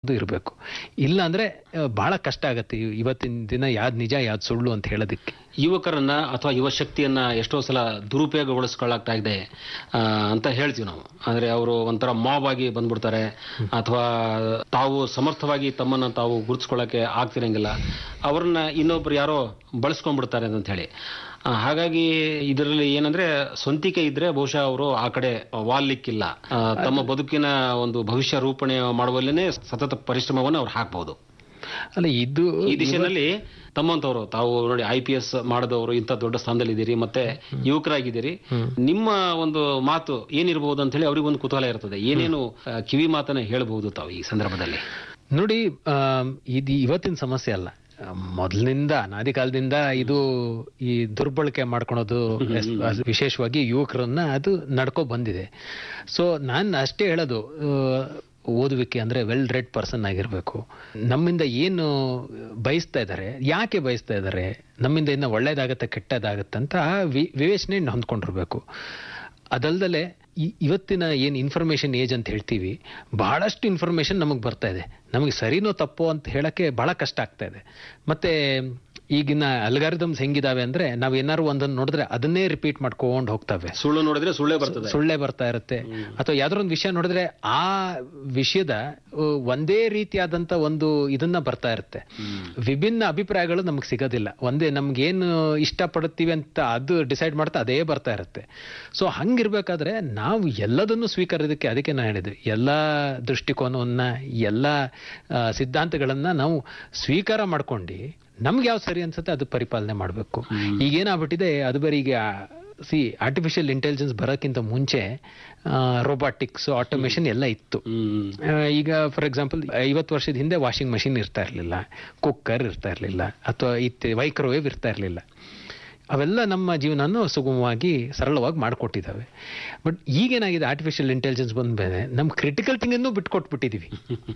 ಅನ್ನೋದು ಇರಬೇಕು ಇಲ್ಲ ಅಂದ್ರೆ ಆ, ಬಹಳ ಕಷ್ಟ ಆಗತ್ತೆ ಇವ್- ಇವತ್ತಿನ ದಿನ ಯಾವ್ದು ನಿಜ ಯಾವ್ದು ಸುಳ್ಳು ಅಂತ ಹೇಳೋದಕ್ಕೆ ಯುವಕರನ್ನ ಅಥವಾ ಯುವ ಶಕ್ತಿಯನ್ನ ಎಷ್ಟೋ ಸಲ ದುರುಪಯೋಗಗೊಳಿಸ್ಕೊಳ್ಳಾಗ್ತಾ ಇದೆ ಆ, ಅಂತ ಹೇಳ್ತೀವಿ ನಾವು ಅಂದ್ರೆ ಅವರು ಒಂಥರ ಮಾಬ್ ಆಗಿ ಬಂದ್ಬಿಡ್ತಾರೆ ಅಥವಾ ತಾವು ಸಮರ್ಥವಾಗಿ ತಮ್ಮನ್ನ ತಾವು ಗುರುತಿಸ್ಕೊಳ್ಳಕ್ಕೆ ಆಗ್ತಿರಂಗಿಲ್ಲ ಅವ್ರನ್ನ ಇನ್ನೊಬ್ರು ಯಾರೋ ಬಳಸ್ಕೊಂಡ್ಬಿಡ್ತಾರೆ ಅಂತ ಹೇಳಿ ಆ, ಹಾಗಾಗಿ ಇದರಲ್ಲಿ ಏನಂದ್ರೆ ಸ್ವಂತಿಕೆ ಇದ್ರೆ ಬಹುಶಃ ಅವರು ಆ ಕಡೆ ವಾಲಿಕ್ಕಿಲ್ಲ ಆ, ತಮ್ಮ ಬದುಕಿನ ಒಂದು ಭವಿಷ್ಯ ರೂಪಣೆ ಮಾಡುವಲ್ಲೇನೆ ಸತತ ಪರಿಶ್ರಮವನ್ನು ಅವ್ರು ಹಾಕ್ಬಹುದು ಅಲ್ಲ ಇದು ಈ ದಿಶೆಯಲ್ಲಿ ತಮ್ಮಂತವರು ತಾವು ನೋಡಿ ಐ ಪಿ ಎಸ್ ಮಾಡಿದವರು ಇಂಥ ದೊಡ್ಡ ಸ್ಥಾನದಲ್ಲಿ ಇದ್ದೀರಿ ಮತ್ತೆ ಯುವಕರಾಗಿದ್ದೀರಿ ನಿಮ್ಮ ಒಂದು ಮಾತು ಏನಿರಬಹುದು ಅಂತ ಹೇಳಿ ಅವ್ರಿಗೊಂದು ಕುತೂಹಲ ಇರ್ತದೆ ಏನೇನು ಆ, ಕಿವಿ ಮಾತನ್ನ ಹೇಳಬಹುದು ತಾವು ಈ ಸಂದರ್ಭದಲ್ಲಿ ನೋಡಿ ಆ, ಇದು ಇವತ್ತಿನ ಸಮಸ್ಯೆ ಅಲ್ಲ ಆ, ಮೊದಲಿನಿಂದ ಅನಾದಿ ಕಾಲದಿಂದ ಇದು ಈ ದುರ್ಬಳಕೆ ಮಾಡ್ಕೊಳೋದು ಎಸ್- ಅದು ವಿಶೇಷವಾಗಿ ಯುವಕರನ್ನ ಅದು ನಡ್ಕೊ ಬಂದಿದೆ ಸೊ ನಾನು ಅಷ್ಟೇ ಹೇಳೋದು ಆ, ಓದುವಿಕೆ ಅಂದ್ರೆ ವೆಲ್ ರೆಡ್ ಪರ್ಸನ್ ಆಗಿರ್ಬೇಕು ನಮ್ಮಿಂದ ಏನು ಬಯಸ್ತಾ ಇದ್ದಾರೆ ಯಾಕೆ ಬಯಸ್ತಾ ಇದ್ದಾರೆ ನಮ್ಮಿಂದ ಇನ್ನು ಒಳ್ಳೇದಾಗತ್ತೆ ಕೆಟ್ಟದಾಗತ್ತೆ ಅಂತ ಆ ವಿ- ವಿವೇಚನೆ ಹೊಂದ್ಕೊಂಡಿರ್ಬೇಕು ಅದಲ್ದಲೆ ಈ- ಇವತ್ತಿನ ಏನು ಇನ್ಫಾರ್ಮೇಶನ್ ಏಜ್ ಅಂತ ಹೇಳ್ತೀವಿ ಬಹಳಷ್ಟು ಇನ್ಫಾರ್ಮೇಶನ್ ನಮಗೆ ಬರ್ತಾ ಇದೆ ನಮಗೆ ಸರಿನೋ ತಪ್ಪೋ ಅಂತ ಹೇಳಕ್ಕೆ ಬಹಳ ಕಷ್ಟ ಆಗ್ತಾ ಇದೆ ಮತ್ತೆ ಈಗಿನ ಅಲ್ಗಾರಿದಮ್ಸ್ ಹೆಂಗಿದಾವೆ ಅಂದ್ರೆ ನಾವ್ ಏನಾದ್ರು ಒಂದನ್ನು ನೋಡಿದ್ರೆ ಅದನ್ನೇ ರಿಪೀಟ್ ಮಾಡ್ಕೊಂಡು ಹೋಗ್ತವೆ ಸುಳ್ಳು ನೋಡಿದ್ರೆ ಸುಳ್ಳೇ ಬರ್ತದೆ ಸುಳ್ಳೆ ಬರ್ತಾ ಇರುತ್ತೆ ಅಥವಾ ಯಾವ್ದಾರ ಒಂದು ವಿಷಯ ನೋಡಿದ್ರೆ ಆ ವಿಷಯದ ಆ, ಒಂದೇ ರೀತಿಯಾದಂತ ಒಂದು ಇದನ್ನ ಬರ್ತಾ ಇರುತ್ತೆ ವಿಭಿನ್ನ ಅಭಿಪ್ರಾಯಗಳು ನಮಗೆ ಸಿಗೋದಿಲ್ಲ ಒಂದೇ ನಮ್ಗೇನು ಇಷ್ಟಪಡುತ್ತೀವಿ ಅಂತ ಅದು ಡಿಸೈಡ್ ಮಾಡ್ತಾ ಅದೇ ಬರ್ತಾ ಇರುತ್ತೆ ಸೊ ಹಂಗಿರ್ಬೇಕಾದ್ರೆ ನಾವು ಎಲ್ಲದನ್ನು ಸ್ವೀಕರಿಸೋದಕ್ಕೆ ಅದಕ್ಕೆ ನಾನು ಹೇಳಿದ್ವಿ ಎಲ್ಲ ದೃಷ್ಟಿಕೋನವನ್ನ ಎಲ್ಲ ಆ, ಸಿದ್ಧಾಂತಗಳನ್ನ ನಾವು ಸ್ವೀಕಾರ ಮಾಡ್ಕೊಂಡು ನಮ್ಗೆ ಯಾವ್ದು ಸರಿ ಅನ್ಸುತ್ತೆ ಅದು ಪರಿಪಾಲನೆ ಮಾಡಬೇಕು ಈಗೇನಾಗ್ಬಿಟ್ಟಿದೆ ಅದು ಬೇರೆ ಈಗ ಸಿ ಆರ್ಟಿಫಿಷಿಯಲ್ ಇಂಟೆಲಿಜೆನ್ಸ್ ಬರೋಕ್ಕಿಂತ ಮುಂಚೆ ರೋಬೋಟಿಕ್ಸ್ ಆಟೋಮೇಷನ್ ಎಲ್ಲ ಇತ್ತು ಹ್ಮ್ ಆ, ಈಗ ಫಾರ್ ಎಕ್ಸಾಂಪಲ್ ಐವತ್ತು ವರ್ಷದ ಹಿಂದೆ ವಾಷಿಂಗ್ ಮಷಿನ್ ಇರ್ತಾ ಇರಲಿಲ್ಲ ಕುಕ್ಕರ್ ಇರ್ತಾ ಇರಲಿಲ್ಲ ಅಥವಾ ಇತ್ತು ಮೈಕ್ರೋವೇವ್ ಇರ್ತಾ ಇರಲಿಲ್ಲ ಅವೆಲ್ಲ ನಮ್ಮ ಜೀವನವನ್ನು ಸುಗಮವಾಗಿ ಸರಳವಾಗಿ ಮಾಡಿಕೊಟ್ಟಿದ್ದಾವೆ ಬಟ್ ಈಗೇನಾಗಿದೆ ಆರ್ಟಿಫಿಷಿಯಲ್ ಇಂಟೆಲಿಜೆನ್ಸ್ ಬಂದ ಮೇಲೆ ನಮ್ಮ ಕ್ರಿಟಿಕಲ್ ಥಿಂಗನ್ನು ಬಿಟ್ಕೊಟ್ಬಿಟ್ಟಿದ್ದೀವಿ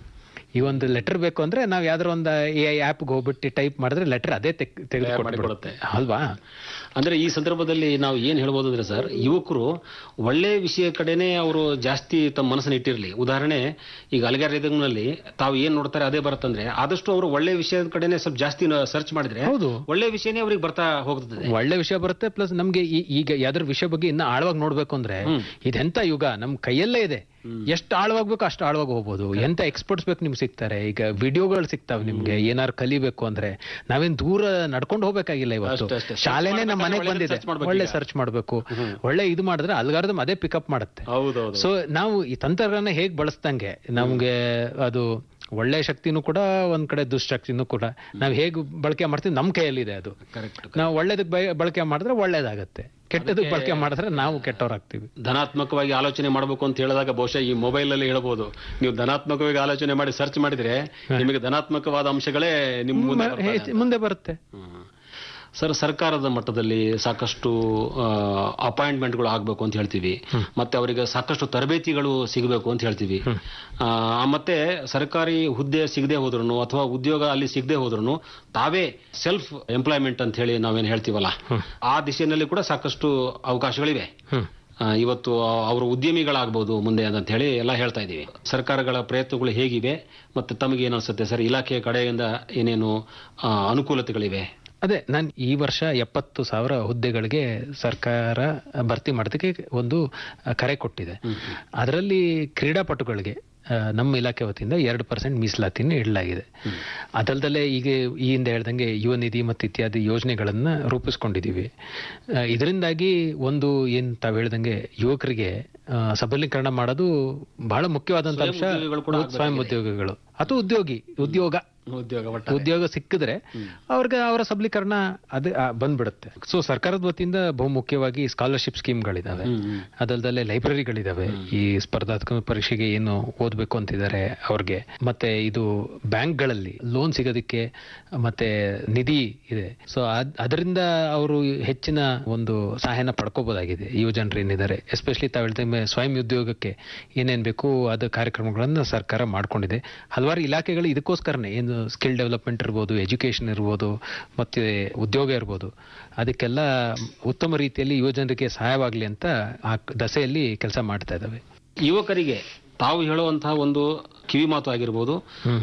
ಈ ಒಂದು ಲೆಟರ್ ಬೇಕು ಅಂದ್ರೆ ನಾವು ಯಾವ್ದಾರ ಒಂದು ಎ ಐ ಆ್ಯಪ್ಗೆ ಹೋಗ್ಬಿಟ್ಟು ಟೈಪ್ ಮಾಡಿದ್ರೆ ಲೆಟರ್ ಅದೇ ತೆಗೆದುಕೊಟ್ಬಿಡುತ್ತೆ ಮಾಡಿಕೊಡುತ್ತೆ. ಅಲ್ವಾ ಅಂದ್ರೆ ಈ ಸಂದರ್ಭದಲ್ಲಿ ನಾವು ಏನ್ ಹೇಳ್ಬೋದು ಅಂದ್ರೆ ಸರ್ ಯುವಕರು ಒಳ್ಳೆ ವಿಷಯ ಕಡೆನೆ ಅವರು ಜಾಸ್ತಿ ತಮ್ಮ ಮನಸ್ಸನ್ನ ಇಟ್ಟಿರ್ಲಿ ಉದಾಹರಣೆ ಈಗ ನಲ್ಲಿ ತಾವು ಏನ್ ನೋಡ್ತಾರೆ ಅದೇ ಬರುತ್ತಂದ್ರೆ ಆದಷ್ಟು ಅವರು ಒಳ್ಳೆ ವಿಷಯದ ಕಡೆನೆ ಸ್ವಲ್ಪ ಜಾಸ್ತಿ ಸರ್ಚ್ ಮಾಡಿದ್ರೆ ಹೌದು ಒಳ್ಳೆ ವಿಷಯನೇ ಅವ್ರಿಗೆ ಬರ್ತಾ ಹೋಗ್ತದೆ ಒಳ್ಳೆ ವಿಷಯ ಬರುತ್ತೆ ಪ್ಲಸ್ ನಮ್ಗೆ ಈ- ಈಗ ಯಾವ್ದಾರ ವಿಷಯ ಬಗ್ಗೆ ಇನ್ನ ಆಳವಾಗಿ ನೋಡ್ಬೇಕು ಅಂದ್ರೆ ಇದೆಂತ ಯುಗ ನಮ್ ಕೈಯಲ್ಲೇ ಇದೆ ಎಷ್ಟು ಆಳವಾಗಿ ಬೇಕು ಅಷ್ಟು ಆಳವಾಗಿ ಹೋಗ್ಬೋದು ಎಂತ ಎಕ್ಸ್ಪರ್ಟ್ಸ್ ಬೇಕು ನಿಮ್ಗೆ ಸಿಗ್ತಾರೆ ಈಗ ವಿಡಿಯೋಗಳು ಸಿಗ್ತಾವೆ ನಿಮ್ಗೆ ಏನಾರು ಕಲಿಬೇಕು ಅಂದ್ರೆ ನಾವೇನ್ ದೂರ ನಡ್ಕೊಂಡು ಹೋಗ್ಬೇಕಾಗಿಲ್ಲ ಇವತ್ತು ಅಷ್ಟೇ, ಅಷ್ಟೇ. ಶಾಲೆನೇ ನಮ್ಮ ಮನೆಗೆ ಒಳ್ಳೆ ಬಂದಿದೆ search ಮಾಡ್ಬೇಕು ಒಳ್ಳೆ ಈಗ. ಸರ್ಚ್ ಮಾಡ್ಬೇಕು ಒಳ್ಳೆ ಇದು ಮಾಡಿದ್ರೆ ಅಲ್ಗಾರ್ದಮ್ ಅದೇ ಪಿಕಪ್ ಮಾಡುತ್ತೆ ಹೌದೌದು ಸೊ ನಾವು ಈ ತಂತ್ರಜ್ಞಾನ ಹೇಗ್ ಬಳಸ್ದಂಗೆ ನಮ್ಗೆ ಅದು ಒಳ್ಳೆ ಶಕ್ತಿನೂ ಕೂಡ ಒಂದ್ ಕಡೆ ದುಷ್ಟಶಕ್ತಿನೂ ಕೂಡ ನಾವ್ ಹೇಗ್ ಬಳಕೆ ಮಾಡ್ತೀವಿ ನಮ್ ಕೈಯಲ್ಲಿದೆ ಅದು ಕರೆಕ್ಟ್ ನಾವು ಒಳ್ಳೇದಕ್ಕೆ ಬಯ- ಬಳಕೆ ಮಾಡಿದ್ರೆ ಒಳ್ಳೇದಾಗತ್ತೆ ಕೆಟ್ಟದಕ್ಕೆ ಬಳಕೆ ಮಾಡಿದ್ರೆ ನಾವು ಕೆಟ್ಟವರಾಗ್ತೀವಿ ಧನಾತ್ಮಕವಾಗಿ ಆಲೋಚನೆ ಮಾಡಬೇಕು ಅಂತ ಹೇಳಿದಾಗ ಬಹುಶಃ ಈ ಮೊಬೈಲ್ ಅಲ್ಲಿ ಹೇಳ್ಬೋದು ನೀವು ಧನಾತ್ಮಕವಾಗಿ ಆಲೋಚನೆ ಮಾಡಿ ಸರ್ಚ್ ಮಾಡಿದ್ರೆ ನಿಮಗೆ ಧನಾತ್ಮಕವಾದ ಅಂಶಗಳೇ ನಿಮ್ಮ ಮುಂದೆ ಬರ್ತಾ ಇದೆ. ಹೆಚ್ಚು- ಮುಂದೆ ಬರುತ್ತೆ ಹ್ಮ್. ಸರ್ ಸರ್ಕಾರದ ಮಟ್ಟದಲ್ಲಿ ಸಾಕಷ್ಟು ಅಪಾಯಿಂಟ್ಮೆಂಟ್ಗಳು ಆಗಬೇಕು ಅಂತ ಹೇಳ್ತೀವಿ ಮತ್ತೆ ಅವರಿಗೆ ಸಾಕಷ್ಟು ತರಬೇತಿಗಳು ಸಿಗಬೇಕು ಅಂತ ಹೇಳ್ತೀವಿ ಆ, ಮತ್ತೆ ಸರ್ಕಾರಿ ಹುದ್ದೆ ಸಿಗದೆ ಹೋದ್ರು ಅಥವಾ ಉದ್ಯೋಗ ಅಲ್ಲಿ ಸಿಗದೆ ಹೋದ್ರು ತಾವೇ ಸೆಲ್ಫ್ ಎಂಪ್ಲಾಯ್ಮೆಂಟ್ ಅಂತ ಹೇಳಿ ನಾವೇನು ಹೇಳ್ತೀವಲ್ಲ ಆ ದಿಶೆಯಲ್ಲಿ ಕೂಡ ಸಾಕಷ್ಟು ಅವಕಾಶಗಳಿವೆ ಹ್ಮ್ ಆ, ಇವತ್ತು ಅವರು ಉದ್ಯಮಿಗಳಾಗಬಹುದು ಮುಂದೆ ಅಂತ ಹೇಳಿ ಎಲ್ಲ ಹೇಳ್ತಾ ಇದ್ದೀವಿ ಸರ್ಕಾರಗಳ ಪ್ರಯತ್ನಗಳು ಹೇಗಿವೆ ಮತ್ತೆ ತಮಗೆ ಏನು ಅನ್ಸುತ್ತೆ ಸರ್ ಇಲಾಖೆಯ ಕಡೆಯಿಂದ ಏನೇನು ಆ, ಅನುಕೂಲತೆಗಳಿವೆ ಅದೇ ನಾನು ಈ ವರ್ಷ ಎಪ್ಪತ್ತು ಸಾವಿರ ಹುದ್ದೆಗಳಿಗೆ ಸರ್ಕಾರ ಭರ್ತಿ ಮಾಡೋದಕ್ಕೆ ಒಂದು ಕರೆ ಕೊಟ್ಟಿದೆ ಅದರಲ್ಲಿ ಕ್ರೀಡಾಪಟುಗಳಿಗೆ ಆ, ನಮ್ಮ ಇಲಾಖೆ ವತಿಯಿಂದ ಎರಡು ಪರ್ಸೆಂಟ್ ಮೀಸಲಾತಿನ ಇಡಲಾಗಿದೆ ಅದಲ್ದಲ್ಲೇ ಈಗ ಈ ಹಿಂದೆ ಹೇಳ್ದಂಗೆ ಯುವ ನಿಧಿ ಮತ್ತು ಇತ್ಯಾದಿ ಯೋಜನೆಗಳನ್ನ ರೂಪಿಸ್ಕೊಂಡಿದ್ದೀವಿ ಆ, ಇದರಿಂದಾಗಿ ಒಂದು ಏನ್ ತಾವು ಹೇಳ್ದಂಗೆ ಯುವಕರಿಗೆ ಆ, ಸಬಲೀಕರಣ ಮಾಡೋದು ಬಹಳ ಮುಖ್ಯವಾದಂತ ಅಂಶ ಉದ್ಯೋಗಿಗಳು ಕೂಡ ಸ್ವಯಂ ಉದ್ಯೋಗಿಗಳು ಅಥವಾ ಉದ್ಯೋಗಿ ಉದ್ಯೋಗ ಉದ್ಯೋಗ ಒಟ್ಟ ಉದ್ಯೋಗ ಸಿಕ್ಕಿದ್ರೆ ಅವ್ರಿಗೆ ಅವರ ಸಬಲೀಕರಣ ಅದೇ ಆ, ಬಂದ್ಬಿಡುತ್ತೆ ಸೊ ಸರ್ಕಾರದ ವತಿಯಿಂದ ಬಹುಮುಖ್ಯವಾಗಿ ಸ್ಕಾಲರ್ಶಿಪ್ ಸ್ಕೀಮ್ಗಳಿದಾವೆ ಅದಲ್ದಲ್ಲೇ ಲೈಬ್ರರಿಗಳಿದಾವೆ ಈ ಸ್ಪರ್ಧಾತ್ಮಕ ಪರೀಕ್ಷೆಗೆ ಏನು ಓದ್ಬೇಕು ಅಂತಿದ್ದಾರೆ ಅವ್ರಿಗೆ ಮತ್ತೆ ಇದು ಬ್ಯಾಂಕ್ಗಳಲ್ಲಿ ಲೋನ್ ಸಿಗೋದಕ್ಕೆ ಮತ್ತೆ ನಿಧಿ ಇದೆ ಸೊ ಅದರಿಂದ ಅವರು ಹೆಚ್ಚಿನ ಒಂದು ಸಹಾಯನ ಪಡ್ಕೋಬಹುದಾಗಿದೆ ಯುವ ಜನರು ಏನಿದ್ದಾರೆ ಎಸ್ಪೆಷಲಿ ತಾವು ಹೇಳ್ದಂಗೆ ಸ್ವಯಂ ಉದ್ಯೋಗಕ್ಕೆ ಏನೇನ್ ಬೇಕು ಅದ ಕಾರ್ಯಕ್ರಮಗಳನ್ನ ಸರ್ಕಾರ ಮಾಡ್ಕೊಂಡಿದೆ ಹಲವಾರು ಇಲಾಖೆಗಳು ಇದಕ್ಕೋಸ್ಕರನೇ ಏನು ಸ್ಕಿಲ್ ಡೆವಲಪ್ಮೆಂಟ್ ಇರ್ಬೋದು ಎಜುಕೇಶನ್ ಇರ್ಬೋದು ಮತ್ತೆ ಉದ್ಯೋಗ ಇರ್ಬೋದು ಅದಕ್ಕೆಲ್ಲ ಉತ್ತಮ ರೀತಿಯಲ್ಲಿ ಯುವ ಜನರಿಗೆ ಸಹಾಯವಾಗಲಿ ಅಂತ ಆ ದಸೆಯಲ್ಲಿ ಕೆಲಸ ಮಾಡ್ತಾ ಇದ್ದಾವೆ ಯುವಕರಿಗೆ ತಾವು ಹೇಳುವಂತಹ ಒಂದು ಕಿವಿ ಮಾತು ಆಗಿರ್ಬೋದು